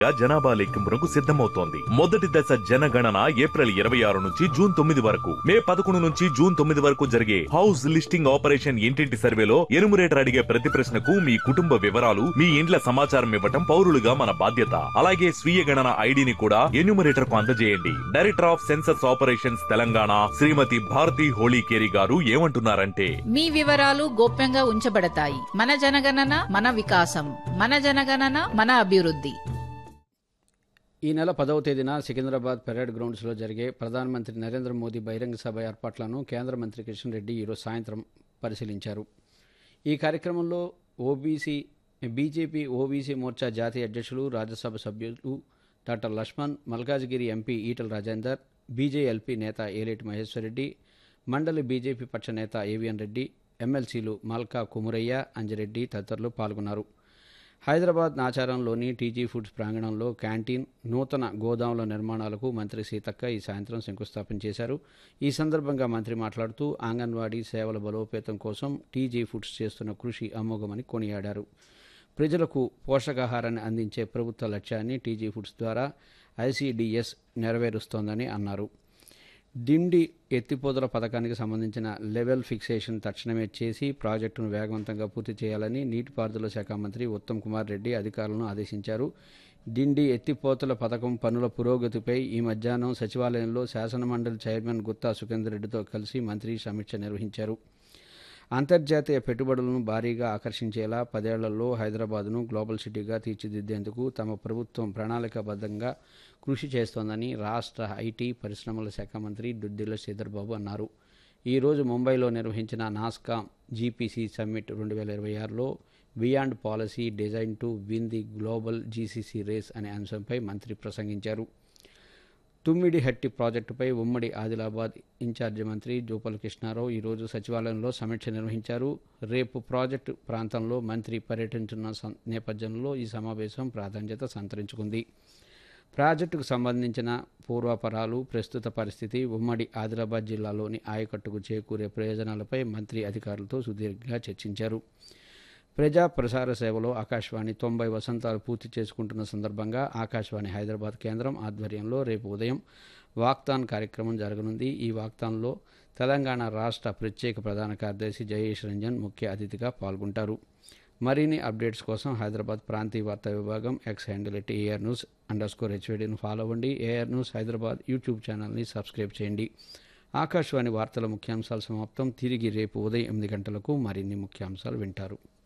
జనాభా లెక్కింపునకు సిద్ధమవుతోంది మొదటి దశ జనగణన ఏప్రిల్ ఇరవై ఆరు నుంచి జూన్ తొమ్మిది వరకు మే పదకొండు నుంచి జూన్ తొమ్మిది వరకు జరిగే హౌస్ లిస్టింగ్ ఆపరేషన్ ఇంటింటి సర్వేలో ఎనుమరేటర్ అడిగే ప్రతి ప్రశ్నకు మీ కుటుంబ వివరాలు మీ ఇండ్ల సమాచారం ఇవ్వటం పౌరులుగా మన బాధ్యత అలాగే స్వీయ గణన ఐడిని కూడా ఎన్యూమరేటర్ కు అందజేయండి director of census operations Telangana Shrimati Bharati Holikeri garu ఏమంటున్నారంటే మీ వివరాలు గోప్యంగా ఉంచబడతాయి మన జనగణన మన వికాసం మన జనగణన మన అభివృద్ధి ఈ నెల పదవ తేదీన సికింద్రాబాద్ పెరేడ్ గ్రౌండ్స్లో జరిగే ప్రధానమంత్రి నరేంద్ర మోదీ బహిరంగ సభ ఏర్పాట్లను కేంద్ర మంత్రి కిషన్ రెడ్డి ఈరోజు సాయంత్రం పరిశీలించారు ఈ కార్యక్రమంలో ఓబీసీ బీజేపీ ఓబీసీ మోర్చా జాతీయ అధ్యక్షులు రాజ్యసభ సభ్యులు doctor Laxman Malkajgiri MP Etela Rajender BJLP నేత ఏలేటి మహేశ్వరరెడ్డి మండలి బీజేపీ పక్ష నేత ఏవిఎన్ రెడ్డి ఎమ్మెల్సీలు మల్కా కుమురయ్య అంజిరెడ్డి తదితరులు పాల్గొన్నారు హైదరాబాద్ నాచారంలోని టీజీ ఫుడ్స్ ప్రాంగణంలో క్యాంటీన్ నూతన గోదాముల నిర్మాణాలకు మంత్రి సీతక్క ఈ సాయంత్రం శంకుస్థాపన చేశారు ఈ సందర్భంగా మంత్రి మాట్లాడుతూ అంగన్వాడీ సేవల బలోపేతం కోసం టీజీ ఫుడ్స్ చేస్తున్న కృషి అమోఘమని కొనియాడారు ప్రజలకు పోషకాహారాన్ని అందించే ప్రభుత్వ లక్ష్యాన్ని టీజీ ఫుడ్స్ ద్వారా ఐసీడీఎస్ నెరవేరుస్తోందని అన్నారు డిండి ఎత్తిపోతల పథకానికి సంబంధించిన లెవెల్ ఫిక్సేషన్ తక్షణమే చేసి ప్రాజెక్టును వేగవంతంగా పూర్తి చేయాలని నీటిపారుదల శాఖ మంత్రి ఉత్తమ్ కుమార్ రెడ్డి అధికారులను ఆదేశించారు డిండి ఎత్తిపోతల పథకం పనుల పురోగతిపై ఈ మధ్యాహ్నం సచివాలయంలో శాసనమండలి చైర్మన్ గుత్తా సుఖేందర్ రెడ్డితో కలిసి మంత్రి సమీక్ష నిర్వహించారు అంతర్జాతీయ పెట్టుబడులను భారీగా ఆకర్షించేలా పదేళ్లలో హైదరాబాద్ను గ్లోబల్ సిటీగా తీర్చిదిద్దేందుకు తమ ప్రభుత్వం ప్రణాళికాబద్ధంగా కృషి చేస్తోందని రాష్ట్ర ఐటీ పరిశ్రమల శాఖ మంత్రి దుద్దిల్ల శ్రీధర్బాబు అన్నారు ఈరోజు ముంబైలో నిర్వహించిన నాస్కామ్ జీపీసీ సమ్మిట్ రెండు వేల ఇరవై ఆరులో beyond policy design to win the global GCC race అనే అంశంపై మంత్రి ప్రసంగించారు తుమ్మిడిహట్టి ప్రాజెక్టుపై ఉమ్మడి ఆదిలాబాద్ ఇన్ఛార్జి మంత్రి జూపల్ కృష్ణారావు ఈరోజు సచివాలయంలో సమీక్ష నిర్వహించారు రేపు ప్రాజెక్టు ప్రాంతంలో మంత్రి పర్యటించున్న సం- నేపథ్యంలో ఈ సమావేశం ప్రాధాన్యత సంతరించుకుంది ప్రాజెక్టుకు సంబంధించిన పూర్వాపరాలు ప్రస్తుత పరిస్థితి ఉమ్మడి ఆదిలాబాద్ జిల్లాలోని ఆయకట్టుకు చేకూరే ప్రయోజనాలపై మంత్రి అధికారులతో సుదీర్ఘంగా చర్చించారు ప్రజా ప్రసార సేవలో ఆకాశవాణి తొంభై వసంతాలు పూర్తి చేసుకుంటున్న సందర్భంగా ఆకాశవాణి హైదరాబాద్ కేంద్రం ఆధ్వర్యంలో రేపు ఉదయం వాక్తాన్ కార్యక్రమం జరగనుంది ఈ వాక్తాన్లో తెలంగాణ రాష్ట్ర ప్రత్యేక ప్రధాన కార్యదర్శి జయేష్ రంజన్ ముఖ్య అతిథిగా పాల్గొంటారు మరిన్ని అప్డేట్స్ కోసం హైదరాబాద్ ప్రాంతీయ వార్తా విభాగం X handle at AR news under score హెచ్వేడిని ఫాలో అవ్వండి ఏఆర్ న్యూస్ హైదరాబాద్ యూట్యూబ్ ఛానల్ని సబ్స్క్రైబ్ చేయండి ఆకాశవాణి వార్తల ముఖ్యాంశాలు సమాప్తం తిరిగి రేపు ఉదయం ఎనిమిది గంటలకు మరిన్ని ముఖ్యాంశాలు వింటారు